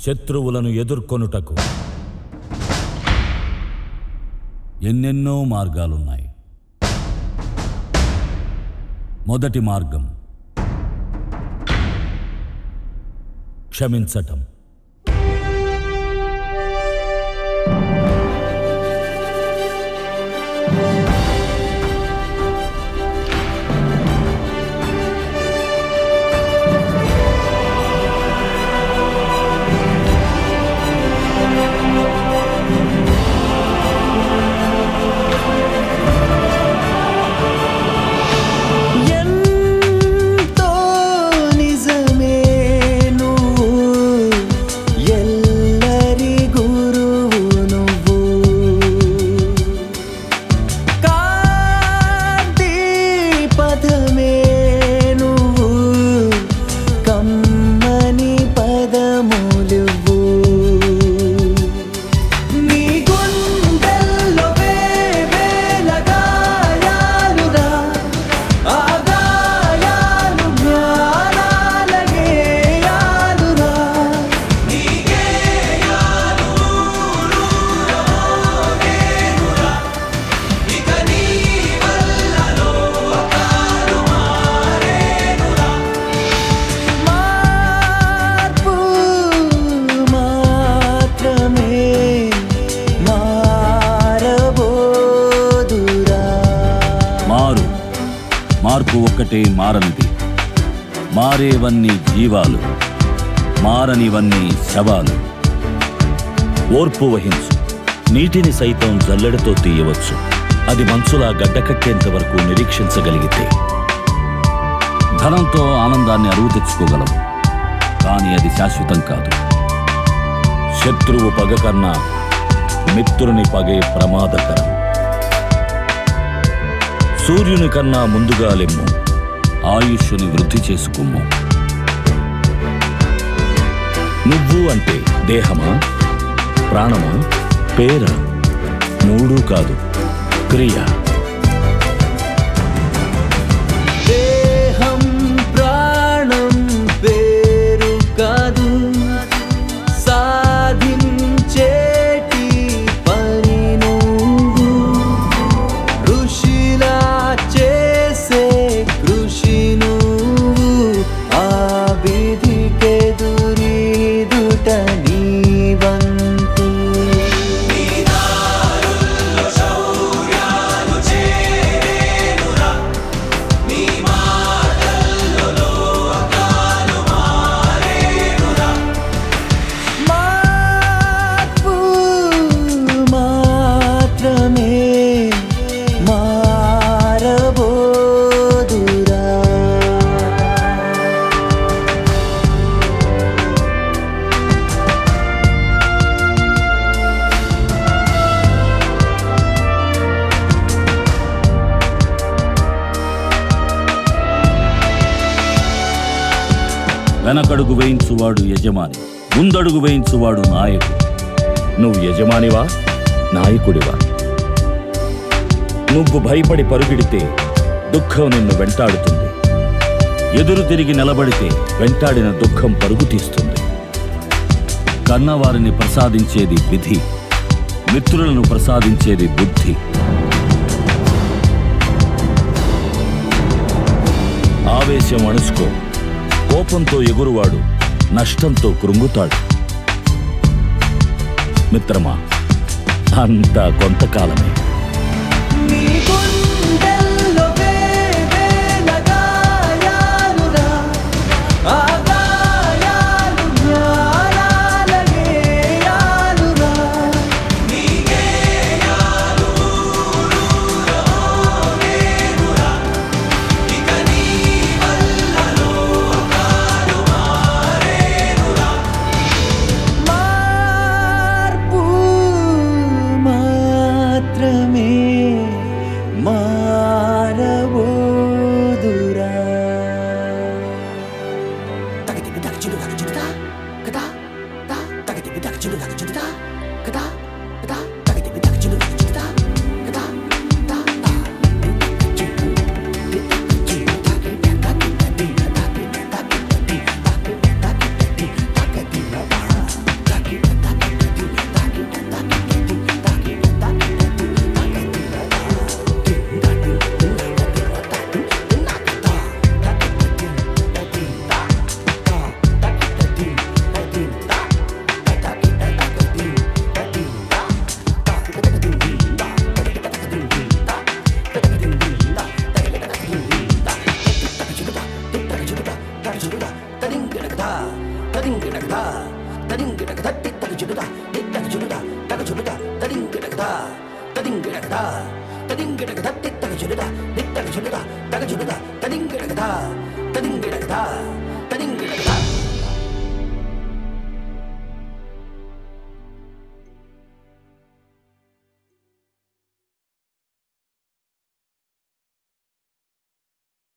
శత్రువులను ఎదుర్కొనుటకు ఎన్నెన్నో మార్గాలున్నాయి మొదటి మార్గం క్షమించటం ఎంతో నిజమే నువ్వు ఎల్లరి గురువు నువ్వు కాంతి పదమే నువ్వు కమ్మని పదములువు నీ గుండెల్లో వేవేల గాయాలురా ఆ గాయాలు జ్ఞానాల గేయాలురా మార్పు మాత్రమే మారబోదురా మారు మార్పు ఒక్కటే మారనిది మారేవన్నీ జీవాలు మారనివన్నీ శవాలు ఓర్పు వహించు నీటిని సైతం జల్లెడతో తీయవచ్చు అది మంచులా గడ్డకట్టేంత వరకు నిరీక్షించగలిగితే ధనంతో ఆనందాన్ని అరువు తెచ్చుకోగలవు కానీ అది శాశ్వతం కాదు శత్రువు పగ కన్నా మిత్రుని పగే ప్రమాదకరం సూర్యుని కన్నా ముందుగా లెమ్ము ఆయుష్ని వృద్ధి చేసుకుమ్ము నువ్వు అంటే దేహమా ప్రాణమా పేర మూడూ కాదు క్రియ దేహం ప్రాణం పేరు కాదు సాధించేటి పని నువ్వు ఋషిలా చేసే కృషి నువ్వు ఆ విధికెదురీదుట నీ వంతు మార్పు మాత్రమే మారబోదురా వెనకడుగు వేయించువాడు యజమాని ముందడుగు వేయించువాడు నాయకుడు నువ్వు యజమానివా నాయకుడివా నువ్వు భయపడి పరుగిడితే దుఃఖం నిన్ను వెంటాడుతుంది ఎదురు తిరిగి నిలబడితే వెంటాడిన దుఃఖం పరుగు తీస్తుంది కన్నవారిని ప్రసాదించేది విధి మిత్రులను ప్రసాదించేది బుద్ధి ఆవేశం అణుచుకో కోపంతో ఎగురువాడు నష్టంతో కృంగుతాడు మిత్రమా అంతా కొంతకాలమే నీ గుండెల్లో వేవేల గాయాలురా ఆ గాయాలు జ్ఞానాల గేయాలురా మార్పు మాత్రమే మారబోదురా తదింగిడగ తిత్తగ చురుద తిత్తగ చురుద తగ చురుద తదింగిడగ తదింగిడగ